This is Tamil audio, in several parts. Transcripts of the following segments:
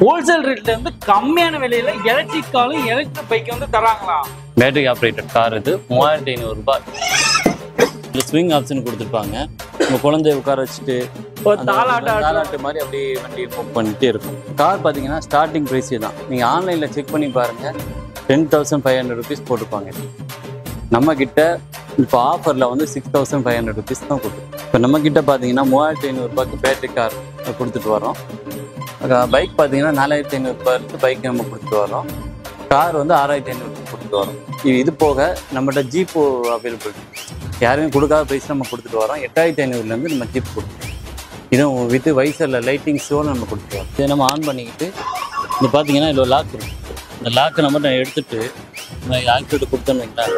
ஹோல்சேல் ரேட்ல இருந்து கம்மியான விலையில எலக்ட்ரிக் காரும் எலக்ட்ரிக் பைக் வந்து தராங்களா பேட்டரி ஆப்ரேட்டட் கார் இது மூவாயிரத்தி ஐநூறுரூபா இந்த ஸ்விங் ஆப்ஷன் கொடுத்துருப்பாங்க உங்கள் குழந்தைய உட்கார வச்சுட்டு ஒரு அந்த தாலாட்ட ஆடுற தாலாட்டு மாதிரி அப்படியே வண்டி மூவ் பண்ணிட்டே இருக்கும் கார் பார்த்தீங்கன்னா ஸ்டார்டிங் ப்ரைஸே தான் நீங்கள் ஆன்லைனில் செக் பண்ணி பாருங்கள் ten thousand five hundred rupees போட்டிருப்பாங்க நம்ம கிட்ட இப்போ ஆஃபரில் வந்து six thousand five hundred rupees தான் கொடுத்துருக்கோம் இப்போ நம்ம கிட்ட பார்த்தீங்கன்னா மூவாயிரத்தி ஐநூறுரூபாய்க்கு பேட்டரி கார் கொடுத்துட்டு வரோம் பைக் பார்த்தீங்கன்னா நாலாயிரத்தி ஐநூறுரூபாய்க்கு பைக் நம்ம கொடுத்துட்டு வரோம் கார் வந்து ஆறாயிரத்தி ஐநூறு கொடுத்துட்டு வரோம் இது இது போக நம்மகிட்ட ஜீப்பு அவைலபிள் யாருமே கொடுக்காத ப்ரைஸ் நம்ம கொடுத்துட்டு வரோம் எட்டாயிரத்தி ஐநூறுலேருந்து நம்ம ஜீப் கொடுத்துருவோம் இதுவும் வித் வைசரில் லைட்டிங்ஸோடு நம்ம கொடுத்துட்டு வரோம் இதை நம்ம ஆன் பண்ணிக்கிட்டு இது பார்த்தீங்கன்னா இதில் லாக் இருக்கும் இந்த லாக்கை நம்ம நான் எடுத்துட்டு ஆக்டிவேட் கொடுத்தோன்னு வைங்களேன்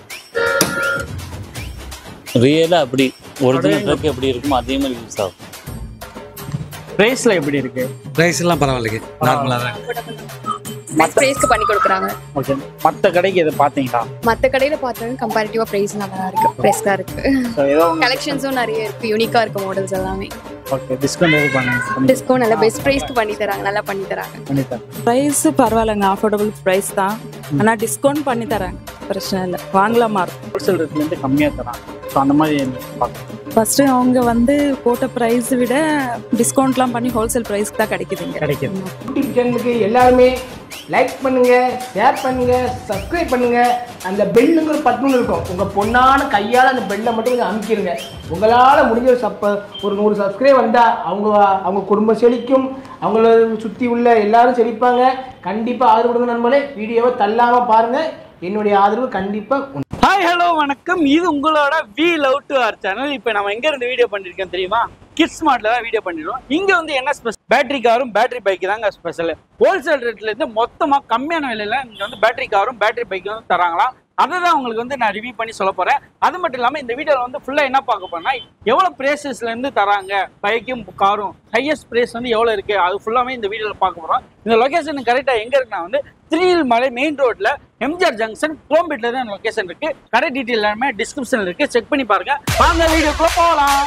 ரியலாக அப்படி ஒரிஜினல் ட்ரக் எப்படி இருக்குமோ அதே மாதிரி யூஸ் ஆகும் பிரைஸ்ல எப்படி இருக்கு ப்ரைஸ் எல்லாம் பரவாயில்லைங்க நார்மலாக தான் பெஸ்ட் ப்ரைஸ்க்கு பண்ணி கொடுக்குறாங்க ஓகே மத்த கடைக்கு இதை பாத்தீங்களா மற்ற கடையில பார்த்தோம் கம்பேரிட்டிவா ப்ரைஸ் நல்லா இருக்கு ப்ரைஸ்க்காக இருக்கு So, ஏதோ கலெக்ஷன்ஸும் நிறைய இருக்கு யூனிக்கா இருக்கு மாடல்ஸ் எல்லாமே ஓகே டிஸ்கவுண்ட் எதுவும் பண்ணி டிஸ்கவுண்ட் நல்லா பெஸ்ட் ப்ரைஸ்க்கு பண்ணி தராங்க நல்லா பண்ணி தராங்க பண்ணி தரேன் ப்ரைஸ் பரவாயில்லைங்க அஃபோர்டபுள் ப்ரைஸ் தான் ஆனால் டிஸ்கவுண்ட் பண்ணி தராங்க பிரச்சனை இல்லை வாங்கலாமா இருக்கும் ஹோல்சேல் ரேட்ல இருந்து கம்மியா தராங்க ஸோ அந்த மாதிரி பார்க்கலாம் ஃபர்ஸ்ட் அவங்க வந்து போட்ட ப்ரைஸ் விட டிஸ்கவுண்ட்லாம் பண்ணி ஹோல்சேல் ப்ரைஸ்க்கு தான் கிடைக்குதுங்க கிடைக்குது யூடியூப் சேனலுக்கு எல்லாருமே லைக் பண்ணுங்க ஷேர் பண்ணுங்க சப்ஸ்கிரைப் பண்ணுங்க அந்த பெல்லுங்கிற பட்டன் இருக்கும் உங்க பொண்ணான கையால் அந்த பெல்லை மட்டும் கொஞ்சம் அமுக்கிடுங்க உங்களால் முடிஞ்ச ஒரு சப்ப ஒரு நூறு சப்ஸ்கிரைப் வந்தால் அவங்க அவங்க குடும்பம் செழிக்கும் அவங்கள சுற்றி உள்ள எல்லாரும் செழிப்பாங்க கண்டிப்பாக ஆதரவு கொடுங்க நண்பர்களே வீடியோவை தள்ளாமல் பாருங்கள் என்னுடைய ஆதரவு கண்டிப்பாக ஹாய் ஹலோ வணக்கம் இது உங்களோட we love to our channel இப்போ நம்ம எங்க இருந்து வீடியோ பண்ணிருக்கோம் தெரியுமா கிட்ஸ் மார்ட்ல தான் வீடியோ பண்ணிருக்கோம் இங்க வந்து என்ன ஸ்பெஷல் பேட்டரி காரும் பேட்டரி பைக் தாங்க ஸ்பெஷல் ஹோல்சேல் ரேட்ல இருந்து மொத்தமா கம்மியான விலையில இங்க வந்து பேட்டரி காரும் பேட்டரி பைக்கும் வந்து தராங்களாம் அதை தான் உங்களுக்கு வந்து நான் ரிவ்யூ பண்ணி சொல்ல போறேன் அது மட்டும் இல்லாம இந்த வீடியோல வந்து ஃபுல்லா என்ன பார்க்க போறேன்னா எவ்வளவு பிரேசஸ்ல இருந்து தராங்க பைக்கும் காரும் ஹையஸ்ட் பிரேஸ் வந்து எவ்வளவு இருக்கு அது ஃபுல்லாமே இந்த வீடியோல பார்க்க போறோம் இந்த லொகேஷன் கரெக்டா எங்க இருக்குன்னா வந்து திருநெல் மலை மெயின் ரோட்ல எம்ஜிஆர் ஜங்ஷன் குரோம்பேட்ல தான் லொகேஷன் இருக்கு கடை டீட்டெயில் எல்லாமே டிஸ்கிரிப்ஷன்ல இருக்கு செக் பண்ணி பாருங்க வாங்க வீடியோக்குள்ள போகலாம்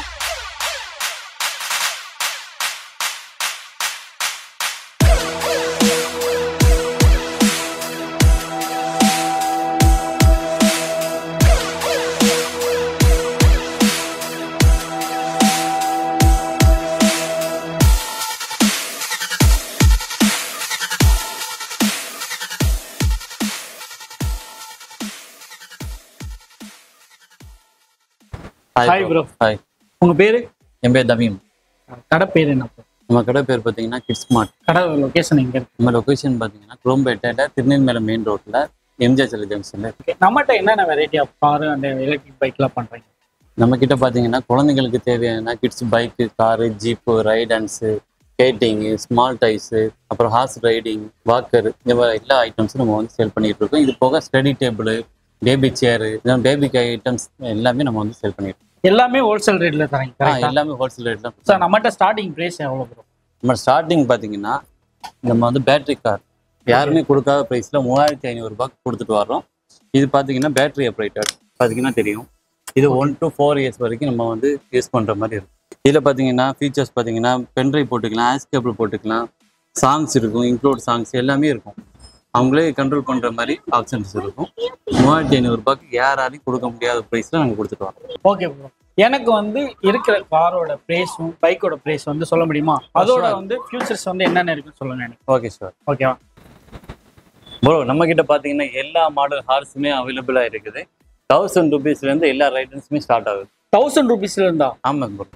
Hi bro. ஹாய் உங்க பேரு என் பேர் தமீம் கடை பேர் என்ன நம்ம கடை பேர் பார்த்தீங்கன்னா கிட்ஸ் மார்ட் கடை லொகேஷன் எங்க இருக்கு நம்ம லொக்கேஷன் பார்த்தீங்கன்னா குரோம்பேட்டையில் திருநெல்வேலி மெயின் ரோட்டில் எம்ஜிஆர் சிலை ஜங்ஷனில் Okay. நம்மகிட்ட என்னென்ன வெரைட்டி ஆஃப் காரு அந்த எலக்ட்ரிக் பைக்லாம் பண்றீங்க நம்ம கிட்ட பார்த்தீங்கன்னா குழந்தைங்களுக்கு தேவையான கிட்ஸ் பைக்கு காரு ஜீப்பு ரைடன்ஸு ஸ்கேட்டிங்கு ஸ்மால் டைஸு அப்புறம் ஹார்ஸ் ரைடிங் வாக்கர் இந்த மாதிரி எல்லா ஐட்டம்ஸும் நம்ம வந்து சேல் பண்ணிட்டு இருக்கோம் இது போக ஸ்டடி டேபிள் பேபி சேரு பேபிக்கு ஐட்டம்ஸ் எல்லாமே நம்ம வந்து சேல் பண்ணிட்டு இருக்கோம் எல்லாமே ஹோல்சேல் ரேட்ல தரீங்க ஆ, கரெக்டா எல்லாமே ஹோல்சேல் ரேட் தான் சார் நம்மகிட்ட ஸ்டார்டிங் பிரைஸ் எவ்வளவு ப்ரோ நம்ம ஸ்டார்டிங் பார்த்தீங்கன்னா நம்ம வந்து பேட்டரி கார் யாருமே கொடுக்காத ப்ரைஸில் மூவாயிரத்தி ஐநூறுரூபாய்க்கு கொடுத்துட்டு வரோம் இது பார்த்தீங்கன்னா பேட்டரி ஆப்ரேட்டர் பார்த்தீங்கன்னா தெரியும் இது ஒன் to ஃபோர் இயர்ஸ் வரைக்கும் நம்ம வந்து யூஸ் பண்ணுற மாதிரி இருக்கும் இதில் பார்த்தீங்கன்னா ஃபீச்சர்ஸ் பார்த்தீங்கன்னா பென்ட்ரைவ் போட்டுக்கலாம் ஆஸ் கேபிள் போட்டுக்கலாம் சாங்ஸ் இருக்கும் இன்க்ளூட் சாங்ஸ் எல்லாமே இருக்கும் அவங்களே கண்ட்ரோல் பண்ணுற மாதிரி ஆப்ஷன்ஸ் இருக்கும் மூவாயிரத்தி ஐநூறுரூபாய்க்கு யாராலையும் கொடுக்க முடியாத ப்ரைஸில் நாங்கள் கொடுத்துட்டு வரோம் ஓகே ப்ரோ எனக்கு வந்து இருக்கிற காரோட பிரைஸும் பைக்கோட பிரைஸ் வந்து சொல்ல முடியுமா அதோட வந்து ஃபியூச்சர்ஸ் வந்து என்னென்ன இருக்குன்னு சொல்லுங்க எனக்கு ஓகே சார் ஓகேவா ப்ரோ நம்ம கிட்ட பாத்தீங்கன்னா எல்லா மாடல் ஹார்ஸுமே அவைலபிளா இருக்குது தௌசண்ட் ருபீஸ்ல இருந்து எல்லா ரைடன்ஸுமே ஸ்டார்ட் ஆகுது தௌசண்ட் ருபீஸ்ல இருந்தா ஆமாங்க ப்ரோ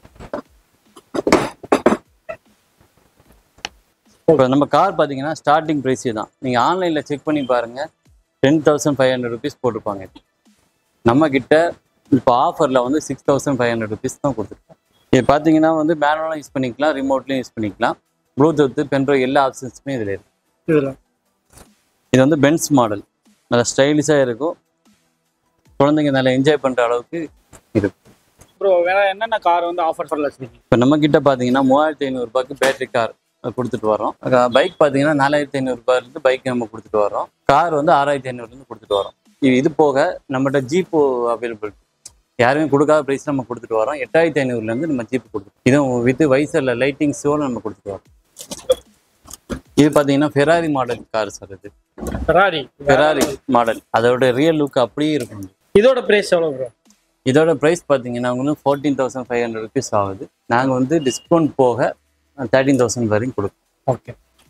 இப்போ நம்ம கார் பார்த்தீங்கன்னா ஸ்டார்டிங் ப்ரைஸே தான் நீங்கள் ஆன்லைனில் செக் பண்ணி பாருங்க ten thousand five hundred rupees போட்டிருப்பாங்க நம்ம கிட்ட இப்போ ஆஃபரில் வந்து six thousand five hundred rupees தான் கொடுத்துருக்கோம் இது பார்த்தீங்கன்னா வந்து மேனுவலாக யூஸ் பண்ணிக்கலாம் ரிமோட்லையும் யூஸ் பண்ணிக்கலாம் ப்ளூடூத் பென்ட்ரோ எல்லா ஆப்ஷன்ஸுமே இதில் இருக்கு இதுல இது வந்து பென்ஸ் மாடல் நல்லா ஸ்டைலிஷாக இருக்கும் குழந்தைங்க நல்லா என்ஜாய் பண்ணுற அளவுக்கு இருக்கும் ப்ரோ வேற என்னென்ன கார் வந்து ஆஃபர் பண்ணல வச்சிருக்கீங்க இப்போ நம்ம கிட்ட பார்த்தீங்கன்னா மூவாயிரத்தி ஐநூறுரூபாய்க்கு பேட்டரி கார் கொடுத்துட்டு வரோம் பைக் பார்த்தீங்கன்னா நாலாயிரத்தி ஐநூறுரூபாயிலேருந்து பைக் நம்ம கொடுத்துட்டு வரோம் கார் வந்து ஆறாயிரத்தி ஐநூறுலேருந்து கொடுத்துட்டு வரோம் இது இது போக நம்மகிட்ட ஜீப்பு அவைலபிள் யாருமே கொடுக்காத ப்ரைஸ் நம்ம கொடுத்துட்டு வரோம் எட்டாயிரத்தி ஐநூறுலேருந்து நம்ம ஜீப் கொடுத்துருவோம் இதுவும் வித் வைசரில் லைட்டிங்ஸோடு நம்ம கொடுத்துட்டு வரோம் இது பார்த்தீங்கன்னா ஃபெராரி மாடல் கார் சார் இது ஃபெராரி ஃபெராரி மாடல் அதோட ரியல் லுக் அப்படியே இருக்கும் இதோட பிரைஸ் எவ்வளோ ப்ரோ இதோட ப்ரைஸ் பார்த்தீங்கன்னா உங்களுக்கு fourteen thousand five hundred rupees ஆகுது நாங்கள் வந்து டிஸ்கவுண்ட் போக தேர்ட்டீன் தௌசண்ட் வரையும் கொடுப்போம் ஓகே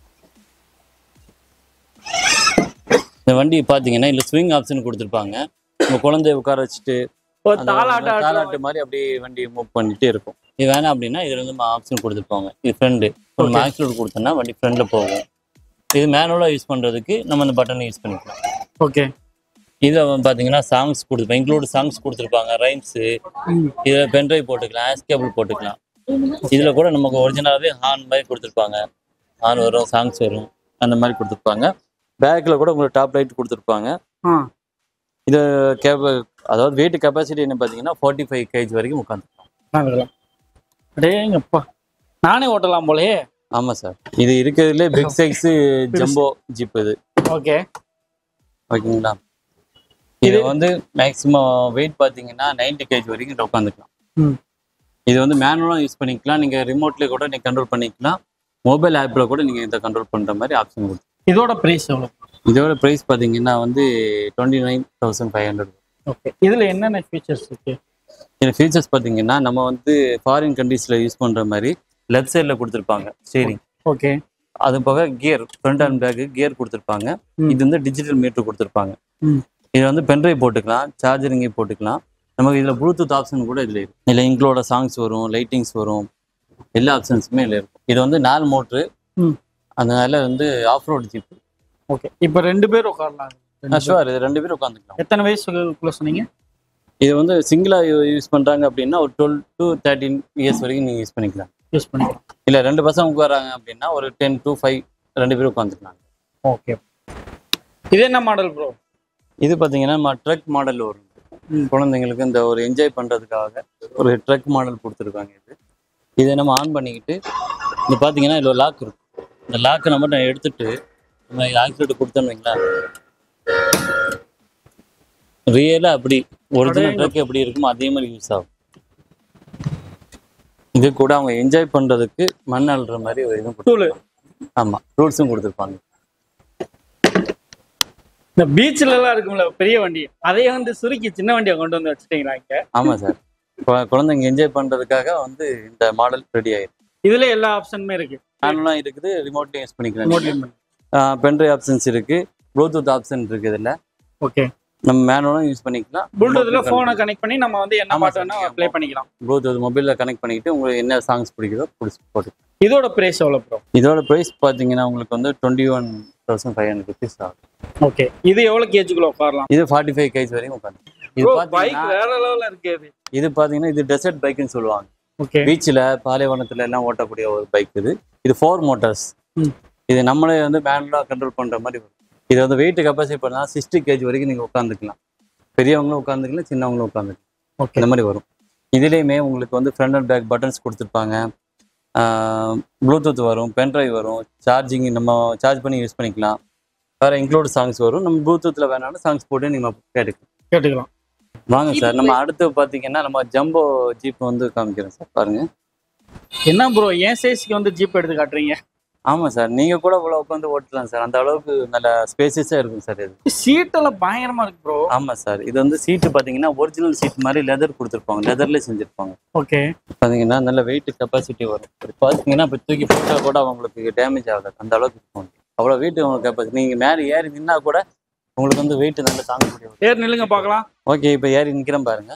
இந்த வண்டி பார்த்தீங்கன்னா இல்லை ஸ்விங் ஆப்ஷன் கொடுத்துருப்பாங்க உங்கள் குழந்தைய உட்கார வச்சுட்டு ஒரு அந்த தாலாட்ட தாலாட்டு மாதிரி அப்படியே வண்டி மூவ் பண்ணிட்டே இருக்கும் இது வேணாம் அப்படின்னா இதுல வந்து ஆப்ஷன் கொடுத்துருப்பாங்க இது ஃப்ரெண்டு ஒரு மேக்ஸ்லோட் கொடுத்தோம்னா வண்டி ஃப்ரெண்டில் போகும் இது மேனுவலாக யூஸ் பண்ணுறதுக்கு நம்ம அந்த பட்டனை யூஸ் பண்ணிக்கலாம் ஓகே இதில் பார்த்தீங்கன்னா சாங்ஸ் கொடுத்துருப்பாங்க இன்க்ளூட் சாங்ஸ் கொடுத்துருப்பாங்க ரைம்ஸு இதில் பென்ட்ரைவ் போட்டுக்கலாம் ஆஸ் கேபிள் போட்டுக்கலாம் இதில் கூட நமக்கு ஒரிஜினலாகவே ஹார்ன் மாதிரி கொடுத்துருப்பாங்க ஹார்ன் வரும் சாங்ஸ் வரும் அந்த மாதிரி கொடுத்துருப்பாங்க பேக்கில் கூட உங்களுக்கு டாப் லைட் கொடுத்துருப்பாங்க ஆ இது கேப அதாவது வெயிட் கெப்பாசிட்டி என்ன பார்த்தீங்கன்னா ஃபார்ட்டி ஃபைவ் கேஜ் வரைக்கும் உட்காந்து வாங்கலாம் அடேங்கப்பா நானே ஓட்டலாம் போலயே ஆமாம் சார் இது இருக்கிறதுலே பிக் சைஸு ஜம்போ ஜிப் இது ஓகே ஓகேங்களா இது வந்து மேக்ஸிமம் வெயிட் பார்த்தீங்கன்னா 90 கேஜ் வரைக்கும் உட்காந்துக்கலாம் ம். இது வந்து மேனுவலாக யூஸ் பண்ணிக்கலாம் நீங்கள் ரிமோட்லேயே கூட நீங்கள் கண்ட்ரோல் பண்ணிக்கலாம் மொபைல் ஆப்பில் கூட நீங்கள் இதை கண்ட்ரோல் பண்ணுற மாதிரி ஆப்ஷன் கொடுத்து இதோட பிரைஸ் எவ்வளோ இதோட ப்ரைஸ் பார்த்தீங்கன்னா வந்து twenty nine thousand five hundred okay இதுல என்னென்ன ஃபீச்சர்ஸ் இருக்கு இந்த ஃபீச்சர்ஸ் பார்த்தீங்கன்னா நம்ம வந்து ஃபாரின் கண்ட்ரீஸில் யூஸ் பண்ணுற மாதிரி லெஃப்ட் சைடில் கொடுத்துருப்பாங்க ஸ்டீரிங் ஓகே அது போக gear front and back gear கொடுத்துருப்பாங்க ம். இது வந்து டிஜிட்டல் மீட்டர் கொடுத்துருப்பாங்க ம். இது வந்து பென்ட்ரைவ் போட்டுக்கலாம் சார்ஜர் இங்கே போட்டுக்கலாம் நமக்கு இதில் ப்ளூடூத் ஆப்ஷன் கூட இதில் இருக்கும் இதில் இன்க்ளோட சாங்ஸ் வரும் லைட்டிங்ஸ் வரும் எல்லா ஆப்ஷன்ஸுமே இதில் இருக்கும் இது வந்து நாலு மோட்ரு ம். அதனால வந்து ஆஃப் ரோடு ஜிப் ஓகே இப்போ ரெண்டு பேர் உட்காரலாம் ரெண்டு பேர். ஷுவர் இது ரெண்டு பேரும் உட்காந்துக்கலாம் எத்தனை வயசுக்குள்ள சொன்னீங்க இது வந்து சிங்கிளாக யூஸ் பண்ணுறாங்க அப்படின்னா ஒரு டுவெல் டு தேர்ட்டின் இயர்ஸ் வரைக்கும் நீங்கள் யூஸ் பண்ணிக்கலாம் யூஸ் பண்ணிக்கலாம் இல்லை ரெண்டு பசங்க உட்காராங்க அப்படின்னா ஒரு டென் டு ஃபைவ் ரெண்டு பேரும் உட்காந்துக்கலாம் ஓகே இது என்ன மாடல் ப்ரோ இது பார்த்தீங்கன்னா நம்ம ட்ரக் மாடல் வரும் ம். குழந்தைங்களுக்கு இந்த ஒரு என்ஜாய் பண்ணுறதுக்காக ஒரு ட்ரக் மாடல் கொடுத்துருக்காங்க இது இதை நம்ம ஆன் பண்ணிக்கிட்டு இது பார்த்தீங்கன்னா இதில் லாக் இருக்கும் இந்த லாக்கை நம்ம மட்டும் எடுத்துட்டு நம்ம ஆக்சிலேட்டர் கொடுத்தோம்னு வைங்களேன் ரியலாக அப்படி ஒரிஜினல் ட்ரக் எப்படி இருக்குமோ அதே மாதிரி யூஸ் ஆகும் இது கூட அவங்க என்ஜாய் பண்ணுறதுக்கு மண் அள்ளுற மாதிரி ஒரு இதுவும் டூலு கொடுத்துருப்பாங்க ஆமாம் ரூல்ஸும் கொடுத்துருப்பாங்க இந்த பீச்ல எல்லாம் இருக்கும்ல பெரிய வண்டி அதையே வந்து சுருக்கி சின்ன வண்டியை கொண்டு வந்து வச்சுட்டீங்களா இங்க ஆமாம் சார் குழந்தைங்க என்ஜாய் பண்ணுறதுக்காக வந்து இந்த மாடல் ரெடி ஆயிருக்கு இதுல எல்லா ஆப்ஷனுமே இருக்கு ஃபேன்லாம் இருக்குது ரிமோட்லையும் யூஸ் பண்ணிக்கலாம் Remote பென்ட்ரைவ் ஆப்ஷன்ஸ் இருக்கு ப்ளூடூத் ஆப்ஷன் இருக்கு இதில் ஓகே நம்ம மேனுவலும் யூஸ் பண்ணிக்கலாம் ப்ளூடூத்ல போனை கனெக்ட் பண்ணி நம்ம வந்து என்ன ஆமா பாட்டு sir, வேணா நீங்க ப்ளே பண்ணிக்கலாம் ப்ளூடூத் மொபைலில் கனெக்ட் பண்ணிக்கிட்டு உங்களுக்கு என்ன சாங்ஸ் பிடிக்குதோ பிடிச்சி போட்டு இதோட பிரைஸ் எவ்வளவு ப்ரோ இதோட ப்ரைஸ் பார்த்தீங்கன்னா உங்களுக்கு வந்து twenty one thousand five hundred rupees ஆகும் ஓகே இது எவ்வளவு கேஜுக்குள்ள உட்காரலாம் இது ஃபார்ட்டி ஃபைவ் கேஜ் வரைக்கும் உட்காந்து இது ப்ரோ பைக் பார்த்தீங்கன்னா வேற லெவல்ல இருக்கு இது இது பார்த்தீங்கன்னா இது டெசர்ட் பைக்குன்னு சொல்லுவாங்க ஓகே பீச்சில் பாலைவனத்துல எல்லாம் ஓட்டக்கூடிய ஒரு பைக் இது இது ஃபோர் மோட்டார்ஸ் ம். இது நம்மளே வந்து மேனுவலாக கண்ட்ரோல் பண்ணுற மாதிரி வரும் இது வந்து வெயிட் கெப்பாசிட்டி பண்ணால் சிக்ஸ்டி கேஜ் வரைக்கும் நீங்கள் உட்காந்துக்கலாம் பெரியவங்களும் உட்காந்துக்கலாம் சின்னவங்களும் உட்காந்துக்கலாம் ஓகே இந்த மாதிரி வரும் இதுலேயுமே உங்களுக்கு வந்து ஃப்ரண்ட் அண்ட் பேக் பட்டன்ஸ் கொடுத்துருப்பாங்க ப்ளூடூத் வரும் பென்ட்ரைவ் வரும் சார்ஜிங் நம்ம சார்ஜ் பண்ணி யூஸ் பண்ணிக்கலாம் வேறு இன்க்ளூட் சாங்ஸ் வரும் நம்ம ப்ளூடூத்தில் வேணாலும் சாங்ஸ் போட்டு நீங்கள் கேட்டுக்கலாம் கேட்டுக்கலாம் வாங்க சார் நம்ம அடுத்து பார்த்தீங்கன்னா நம்ம ஜம்போ ஜீப் வந்து காமிக்கிறோம் சார் பாருங்க என்ன ப்ரோ என் சைஸ்க்கு வந்து ஜீப் எடுத்து காட்டுறீங்க ஆமாம் சார் நீங்கள் கூட இவ்வளோ உட்காந்து ஓட்டலாம் சார் அந்த அளவுக்கு நல்ல ஸ்பேசியஸாக இருக்கும் சார் இது சீட்டெல்லாம் பயங்கரமா இருக்கு ப்ரோ ஆமாம் சார் இது வந்து சீட்டு பார்த்தீங்கன்னா ஒரிஜினல் சீட் மாதிரி லெதர் கொடுத்துருப்பாங்க லெதர்லேயே செஞ்சுருப்பாங்க ஓகே பார்த்தீங்கன்னா நல்ல வெயிட் கெப்பாசிட்டி வரும் இப்படி பார்த்தீங்கன்னா இப்போ தூக்கி போட்டால் கூட அவங்களுக்கு டேமேஜ் ஆகாது அந்த அளவுக்கு இருக்கும் அவ்வளோ வெயிட் உங்களுக்கு கெப்பாசிட்டி நீங்கள் மேலே ஏறி நின்னா கூட உங்களுக்கு வந்து வெயிட் நல்லா தாங்க முடியும் ஏர் நில்லுங்க பார்க்கலாம் ஓகே இப்போ ஏறி நிற்கிறேன் பாருங்க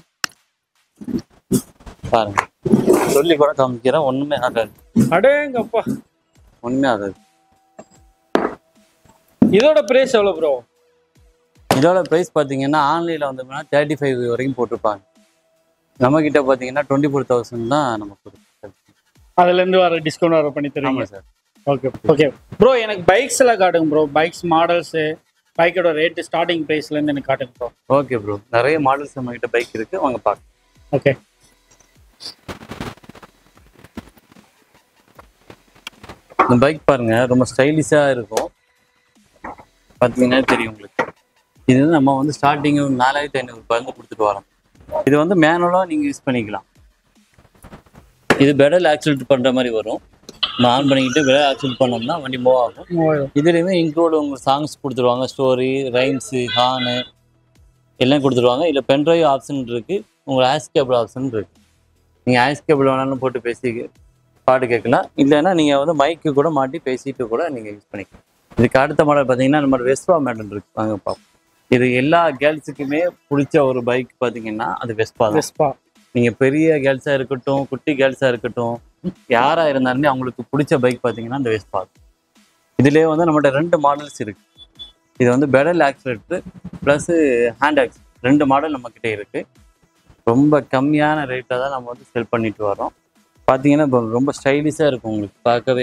பாருங்க சொல்லி கூட காமிக்கிறேன் ஒன்றுமே ஆகாது அடேங்கப்பா ஒன்றுமே ஆகாது இதோட பிரைஸ் எவ்வளவு ப்ரோ இதோட ப்ரைஸ் பார்த்தீங்கன்னா ஆன்லைனில் வந்தோம்னா தேர்ட்டி ஃபைவ் வரைக்கும் போட்டிருப்பாங்க நம்ம கிட்ட பார்த்தீங்கன்னா டுவெண்ட்டி ஃபோர் தௌசண்ட் தான் நமக்கு கொடுக்கும். அதுல இருந்து வர டிஸ்கவுண்ட் வர பண்ணி தருவீங்க ஆமாம் சார் ஓகே ஓகே ப்ரோ எனக்கு பைக்ஸ் எல்லாம் காட்டுங்க ப்ரோ பைக்ஸ் மாடல்ஸ் பைக்கோட ரேட் ஸ்டார்டிங் பிரைஸ்ல இருந்து எனக்கு காட்டுங்க ப்ரோ ஓகே ப்ரோ நிறைய மாடல்ஸ் நம்ம கிட்ட பைக் இருக்கு வாங்க பார்க்கலாம் ஓகே இந்த பைக் பாருங்க ரொம்ப ஸ்டைலிஷாக இருக்கும் பார்த்தீங்கன்னா தெரியும் உங்களுக்கு இது வந்து நம்ம வந்து ஸ்டார்டிங் நாலாயிரத்தி ஐநூறு ரூபாயிலிருந்து கொடுத்துட்டு வரோம் இது வந்து மேனுவலாக நீங்கள் யூஸ் பண்ணிக்கலாம் இது பெடல் ஆக்சிலேட் பண்ணுற மாதிரி வரும் நம்ம ஆன் பண்ணிக்கிட்டு விலை ஆக்சுவல் பண்ணோம்னா வண்டி மூவ் ஆகும் இதுலேயுமே இன்க்ளூட் உங்களுக்கு சாங்ஸ் கொடுத்துருவாங்க ஸ்டோரி ரைம்ஸு ஹானு எல்லாம் கொடுத்துருவாங்க இதில் பென்ட்ரைவ் ஆப்ஷன் இருக்குது உங்களுக்கு ஆஸ் கேபிள் ஆப்ஷன் இருக்குது நீங்கள் ஆஸ் கேபிள் வேணாலும் போட்டு பேசி பாட்டு கேட்கலாம் இல்லைன்னா நீங்கள் வந்து மைக்கு கூட மாட்டி பேசிட்டு கூட நீங்கள் யூஸ் பண்ணிக்கலாம் இதுக்கு அடுத்த மாடல் பார்த்தீங்கன்னா நம்ம வெஸ்பா மாடல் இருக்கு வாங்க பார்ப்போம் இது எல்லா கேர்ள்ஸுக்குமே பிடிச்ச ஒரு பைக் பார்த்தீங்கன்னா அது வெஸ்பா தான் வெஸ்பா நீங்கள் பெரிய கேர்ள்ஸாக இருக்கட்டும் குட்டி கேர்ள்ஸாக இருக்கட்டும் யாராக இருந்தாலுமே அவங்களுக்கு பிடிச்ச பைக் பார்த்தீங்கன்னா இந்த வெஸ்பா இதுலேயே வந்து நம்மகிட்ட ரெண்டு மாடல்ஸ் இருக்கு இது வந்து பெடல் ஆக்சிலேட்டர் ப்ளஸ் ஹேண்ட் ஆக்ஸ் ரெண்டு மாடல் நம்மக்கிட்ட இருக்கு ரொம்ப கம்மியான ரேட்டில் தான் நம்ம வந்து செல் பண்ணிட்டு வரோம் பார்த்தீங்கன்னா இப்போ ரொம்ப ஸ்டைலிஷாக இருக்கும் உங்களுக்கு பார்க்கவே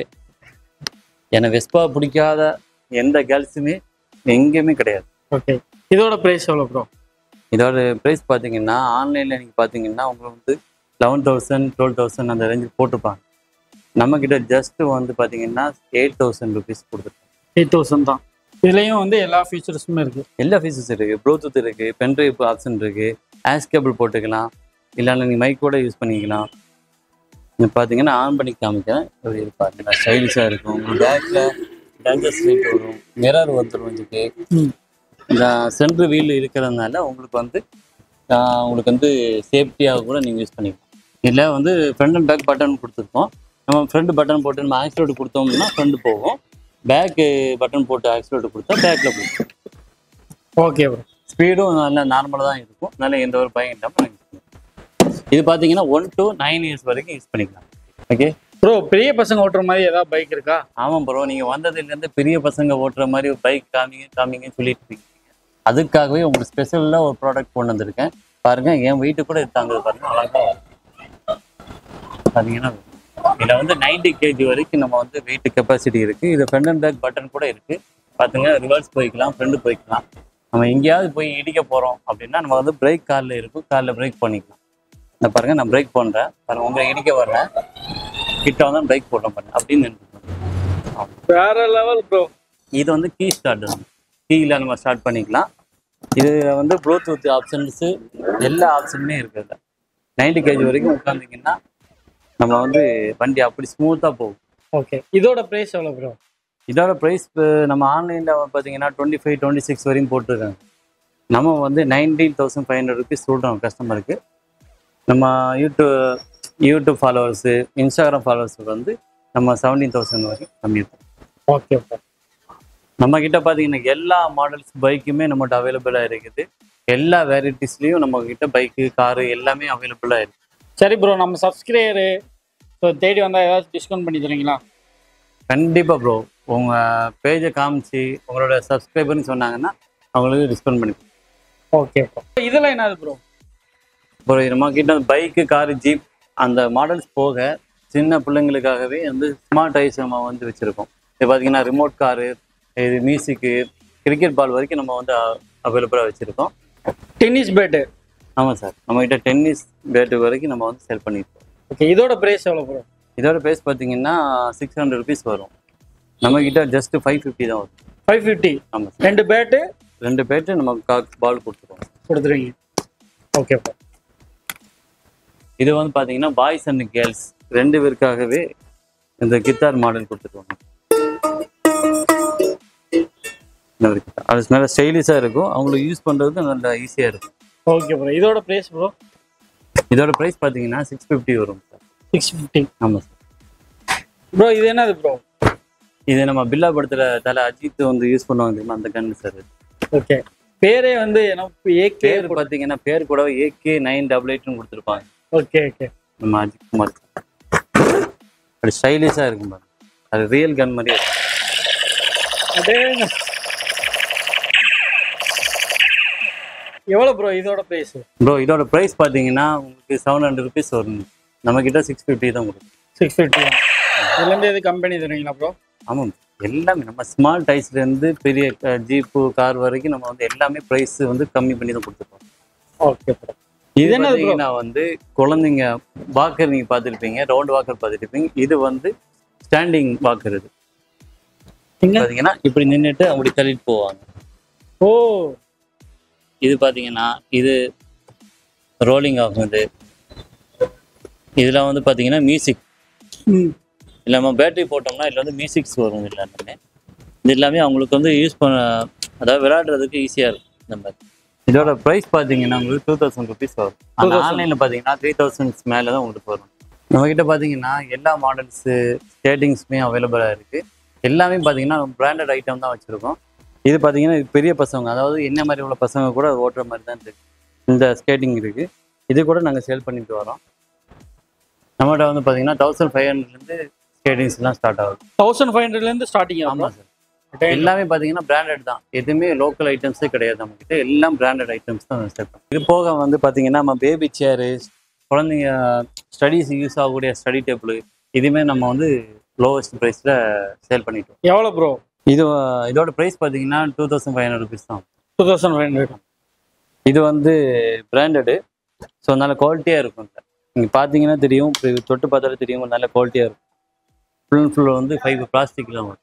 எனக்கு வெஸ்பா பிடிக்காத எந்த கேர்ள்ஸுமே எங்கேயுமே கிடையாது ஓகே இதோட பிரைஸ் எவ்வளோ ப்ரோ இதோட ப்ரைஸ் பார்த்தீங்கன்னா ஆன்லைனில் நீங்கள் பார்த்தீங்கன்னா உங்களுக்கு வந்து லெவன் தௌசண்ட் டுவெல் தௌசண்ட் அந்த ரேஞ்சுக்கு போட்டுப்பாங்க நம்மக்கிட்ட ஜஸ்ட்டு வந்து பார்த்தீங்கன்னா எயிட் தௌசண்ட் ருபீஸ் கொடுத்துருக்கோம் எயிட் தௌசண்ட் தான் இதுலேயும் வந்து எல்லா ஃபீச்சர்ஸுமே இருக்கு எல்லா ஃபீச்சர்ஸ் இருக்குது ப்ளூடூத் இருக்குது பென்ட்ரைவ் ஆப்ஷன் இருக்குது ஆஸ் கேபிள் போட்டுக்கலாம் இல்லைன்னா நீங்கள் மைக் கூட யூஸ் பண்ணிக்கலாம் இது பார்த்தீங்கன்னா ஆன் பண்ணி காமிக்கிறேன் இப்படி பாருங்க ஸ்டைலிஷாக இருக்கும் உங்களுக்கு பேக்கில் டேஞ்சர்ஸ் லைட் வரும் மிரர் வந்துடும் இதுக்கு ம். இந்த சென்ட்ரு வீல் இருக்கிறதுனால உங்களுக்கு வந்து ஆஹ், உங்களுக்கு வந்து சேஃப்டியாக கூட நீங்கள் யூஸ் பண்ணிக்கலாம் இதில் வந்து ஃப்ரண்ட் அண்ட் பேக் பட்டன் கொடுத்துருக்கோம் நம்ம ஃப்ரண்ட் பட்டன் போட்டு நம்ம ஆக்சிலேட் கொடுத்தோம்னா ஃப்ரண்ட் போகும் பேக்கு பட்டன் போட்டு ஆக்சிலேட் கொடுத்தா பேக்கில் போகும் ஓகே ப்ரோ ஸ்பீடும் நல்லா நார்மலாக தான் இருக்கும் நல்ல எந்த ஒரு பயம் இல்லாமல் யூஸ் பண்ணிக்கலாம் இது பார்த்தீங்கன்னா ஒன் to நைன் இயர்ஸ் வரைக்கும் யூஸ் பண்ணிக்கலாம் ஓகே ப்ரோ பெரிய பசங்க ஓட்டுற மாதிரி ஏதாவது பைக் இருக்கா ஆமாம் ப்ரோ நீங்கள் வந்ததுலேருந்து பெரிய பசங்க ஓட்டுற மாதிரி ஒரு பைக் காமிங்க காமிங்கன்னு சொல்லிட்டு இருக்கீங்க அதுக்காகவே உங்களுக்கு ஸ்பெஷலாக ஒரு ப்ராடக்ட் கொண்டு வந்திருக்கேன் பாருங்க என் வெயிட்டு கூட இது தாங்குது பாருங்க அழகா பார்த்தீங்கன்னா இதில் வந்து 90 கேஜி வரைக்கும் நம்ம வந்து வெயிட் கெப்பாசிட்டி இருக்குது இது ஃப்ரண்ட் அண்ட் பேக் பட்டன் கூட இருக்குது பார்த்துங்க ரிவர்ஸ் போய்க்கலாம் ஃப்ரண்ட் போய்க்கலாம் நம்ம எங்கேயாவது போய் இடிக்க போகிறோம் அப்படின்னா நம்ம வந்து பிரேக் காலில் இருக்கும் காலில் பிரேக் பண்ணிக்கலாம் இந்த பாருங்க நான் பிரேக் பண்ணுறேன் பாருங்க உங்களை இடிக்க வர்றேன் கிட்ட வந்து பிரேக் போட்டோம் பாருங்க அப்படின்னு நின்றுக்கணும். வேற லெவல் ப்ரோ இது வந்து கீ ஸ்டார்ட் கீயில் நம்ம ஸ்டார்ட் பண்ணிக்கலாம் இது வந்து ப்ளூடூத் ஆப்ஷன்ஸு எல்லா ஆப்ஷனுமே இருக்குது நைன்டி கேஜி வரைக்கும் உட்காந்திங்கன்னா நம்ம வந்து வண்டி அப்படி ஸ்மூத்தாக போகும் ஓகே இதோட பிரைஸ் எவ்வளோ ப்ரோ இதோட ப்ரைஸ் நம்ம ஆன்லைனில் பார்த்தீங்கன்னா டுவெண்ட்டி ஃபைவ் டுவெண்ட்டி சிக்ஸ் வரையும் போட்டிருக்காங்க நம்ம வந்து nineteen thousand five hundred rupees சொல்கிறோம் கஸ்டமருக்கு நம்ம யூடியூப் யூடியூப் ஃபாலோவர்ஸு இன்ஸ்டாகிராம் ஃபாலோவர்ஸுக்கு வந்து நம்ம செவன்டீன் தௌசண்ட் வரைக்கும் கம்மி ஓகே ப்ரோ நம்ம கிட்ட பார்த்தீங்கன்னா எல்லா மாடல்ஸ் பைக்குமே நம்மகிட்ட அவைலபிளாக இருக்குது எல்லா வெரைட்டிஸ்லேயும் நம்ம கிட்ட பைக்கு காரு எல்லாமே அவைலபிளாக இருக்கு சரி ப்ரோ நம்ம சப்ஸ்கிரைபரு ஸோ தேடி வந்தால் ஏதாச்சும் டிஸ்கவுண்ட் பண்ணி தரீங்களா கண்டிப்பாக ப்ரோ உங்கள் பேஜை காமிச்சு உங்களோட சப்ஸ்கிரைபர்னு சொன்னாங்கன்னா அவங்களுக்கு டிஸ்கவுண்ட் பண்ணி ஓகே ப்ரோ இதெல்லாம் என்னது ப்ரோ ப்ரோ நம்ம கிட்ட பைக்கு காரு ஜீப் அந்த மாடல்ஸ் போக சின்ன பிள்ளைங்களுக்காகவே வந்து ஸ்மார்ட் ஐஸ் நம்ம வந்து வச்சுருக்கோம் இது பார்த்தீங்கன்னா ரிமோட் காரு இது மியூசிக்கு கிரிக்கெட் பால் வரைக்கும் நம்ம வந்து அவைலபிளாக வச்சுருக்கோம் டென்னிஸ் பேட்டு ஆமாம் சார் நம்மகிட்ட டென்னிஸ் பேட்டு வரைக்கும் நம்ம வந்து செல் பண்ணியிருக்கோம் ஓகே இதோட பிரைஸ் எவ்வளோ ப்ரோ இதோட ப்ரைஸ் பார்த்தீங்கன்னா சிக்ஸ் ஹண்ட்ரட் ருபீஸ் வரும் நம்மக்கிட்ட ஜஸ்ட் ஃபைவ் ஃபிஃப்டி தான் வரும் ஃபைவ் ஃபிஃப்டி ஆமாம் சார் ரெண்டு பேட்டு ரெண்டு பேர்ட்டு நம்ம காக் பால் கொடுத்துருவோம் கொடுத்துருவீங்க ஓகே ப்ரோ இது வந்து பார்த்தீங்கன்னா பாய்ஸ் அண்ட் கேர்ள்ஸ் ரெண்டு பேருக்காகவே இந்த கித்தார் மாடல் கொடுத்துருவாங்க இந்த ஒரு guitar. அது நல்ல ஸ்டைலிஷாக இருக்கும் அவங்களுக்கு யூஸ் பண்ணுறதுக்கு நல்லா ஈஸியாக இருக்கும் ஓகே ப்ரோ இதோட பிரைஸ் ப்ரோ இதோட ப்ரைஸ் பார்த்தீங்கன்னா சிக்ஸ் ஃபிஃப்டி வரும் சார் சிக்ஸ் ஃபிஃப்டி ஆமாம் சார் ப்ரோ இது என்னது ப்ரோ இது நம்ம பில்லா படத்தில் தலை அஜித் வந்து யூஸ் பண்ணுவாங்க தெரியுமா அந்த கண்ணு சார் ஓகே பேரே வந்து என்ன ஏகே பேர் பார்த்தீங்கன்னா பேர் கூட ஏகே நைன் டபுள் எயிட்னு கொடுத்துருப்பாங்க ஓகே ஓகே நம்ம அஜித் குமார் அது ஸ்டைலிஷாக இருக்கும் பாருங்க அது ரியல் கன் மாதிரியே இருக்கும் அதே எவ்வளோ ப்ரோ இதோட பிரைஸ் ப்ரோ இதோட ப்ரைஸ் பார்த்தீங்கன்னா உங்களுக்கு செவன் ஹண்ட்ரட் ருபீஸ் வரும் நம்ம கிட்ட சிக்ஸ் ஃபிஃப்டி தான் கொடுக்கும் சிக்ஸ் ஃபிஃப்டி இதுலேருந்து எது கம்பெனி தருவீங்களா ப்ரோ ஆமாம் எல்லாமே நம்ம ஸ்மால் டைஸ்லேருந்து பெரிய ஜீப்பு கார் வரைக்கும் நம்ம வந்து எல்லாமே ப்ரைஸ் வந்து கம்மி பண்ணி தான் கொடுத்துருக்கோம் ஓகே ப்ரோ இது இது என்னது bro? பார்த்தீங்கன்னா வந்து குழந்தைங்க வாக்கர் நீங்கள் பார்த்துருப்பீங்க ரவுண்ட் வாக்கர் பார்த்துருப்பீங்க இது வந்து ஸ்டாண்டிங் வாக்கர் இது எங்க? பார்த்தீங்கன்னா இப்படி நின்றுட்டு அப்படி தள்ளிட்டு போவாங்க ஓ இது பார்த்தீங்கன்னா இது ரோலிங் ஆகும் இது இதில் வந்து பார்த்தீங்கன்னா மியூசிக் ம் இல்லை நம்ம பேட்டரி போட்டோம்னா இதில் வந்து மியூசிக்ஸ் வரும் இதில் எல்லாமே இது எல்லாமே அவங்களுக்கு வந்து யூஸ் பண்ண அதாவது விளையாடுறதுக்கு ஈஸியாக இருக்கும் இந்த மாதிரி இதோட ப்ரைஸ் பார்த்தீங்கன்னா உங்களுக்கு டூ தௌசண்ட் ருபீஸ் வரும் அந்த 2000. ஆன்லைனில் பார்த்தீங்கன்னா த்ரீ தௌசண்ட்ஸ் மேலே தான் உங்களுக்கு வரும் நம்மக்கிட்ட பார்த்தீங்கன்னா எல்லா மாடல்ஸு ஸ்கேட்டிங்ஸுமே அவைலபிளாக இருக்குது எல்லாமே பார்த்தீங்கன்னா பிராண்டட் ஐட்டம் தான் வச்சுருக்கோம் இது பார்த்தீங்கன்னா இது பெரிய பசங்க அதாவது என்ன மாதிரி உள்ள பசங்க கூட ஓட்டுற மாதிரி தான் இருக்கு இந்த ஸ்கேட்டிங் இருக்குது இது கூட நாங்கள் சேல் பண்ணிட்டு வரோம் நம்மகிட்ட வந்து பார்த்தீங்கன்னா தௌசண்ட் ஃபைவ் ஹண்ட்ரட்லேருந்து ஸ்கேட்டிங்ஸ்லாம் ஸ்டார்ட் ஆகுது தௌசண்ட் ஃபைவ் ஹண்ட்ரட்லேருந்து ஸ்டார்டிங் ஆமாம் ஆகும் சார் எல்லாமே பார்த்தீங்கன்னா பிராண்டட் தான் எதுவுமே லோக்கல் ஐட்டம்ஸே கிடையாது நம்மக்கிட்ட எல்லாம் பிராண்டட் ஐட்டம்ஸ் தான் சேர்ப்போம் இது போக வந்து பார்த்தீங்கன்னா நம்ம பேபி சேரு குழந்தைங்க ஸ்டடீஸ் யூஸ் ஆகக்கூடிய ஸ்டடி டேபிள் இதுவுமே நம்ம வந்து லோவஸ்ட் ப்ரைஸில் சேல் பண்ணிட்டோம் எவ்வளோ ப்ரோ இது அஹ், இதோட ப்ரைஸ் பார்த்தீங்கன்னா two thousand five hundred rupees தான் டூ தௌசண்ட் ஃபைவ் ஹண்ட்ரட் இது வந்து பிராண்டடு ஸோ நல்ல குவாலிட்டியாக இருக்கும் சார் நீங்கள் பார்த்தீங்கன்னா தெரியும் இப்போ இது தொட்டு பார்த்தாலே தெரியும் நல்ல குவாலிட்டியாக இருக்கும் ஃபுல் அண்ட் ஃபுல் வந்து ஃபைவ் பிளாஸ்டிக்கில் வரும்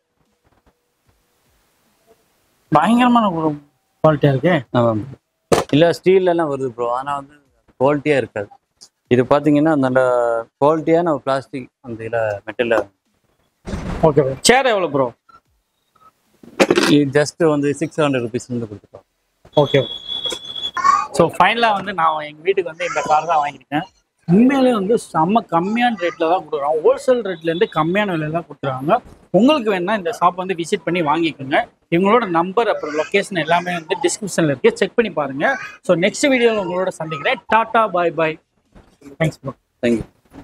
பயங்கரமான குவாலிட்டியாக இருக்கு ஆமாம் இல்லை ஸ்டீல்லலாம் வருது ப்ரோ ஆனால் வந்து குவாலிட்டியாக இருக்காது இது பார்த்தீங்கன்னா நல்ல குவாலிட்டியான பிளாஸ்டிக் அந்த இதில் மெட்டலில் ஓகே ப்ரோ சேர் எவ்வளோ ப்ரோ இது ஜஸ்ட் வந்து சிக்ஸ் ஹண்ட்ரட் ருபீஸ் வந்து கொடுத்துருக்கோம் ஓகே ஸோ ஃபைனலாக வந்து நான் எங்கள் வீட்டுக்கு வந்து இந்த கார் தான் வாங்கியிருக்கேன் உண்மையிலே வந்து செம்ம கம்மியான ரேட்டில் தான் கொடுக்குறோம் ஹோல்சேல் ரேட்லேருந்து கம்மியான விலையில தான் கொடுக்குறாங்க உங்களுக்கு வேணா இந்த ஷாப் வந்து விசிட் பண்ணி வாங்கிக்கோங்க இவங்களோட நம்பர் அப்புறம் லொக்கேஷன் எல்லாமே வந்து டிஸ்கிரிப்ஷனில் இருக்குது செக் பண்ணி பாருங்கள் ஸோ நெக்ஸ்ட் வீடியோவில் உங்களோட சந்திக்கிறேன் tata bye bye thanks bro thank you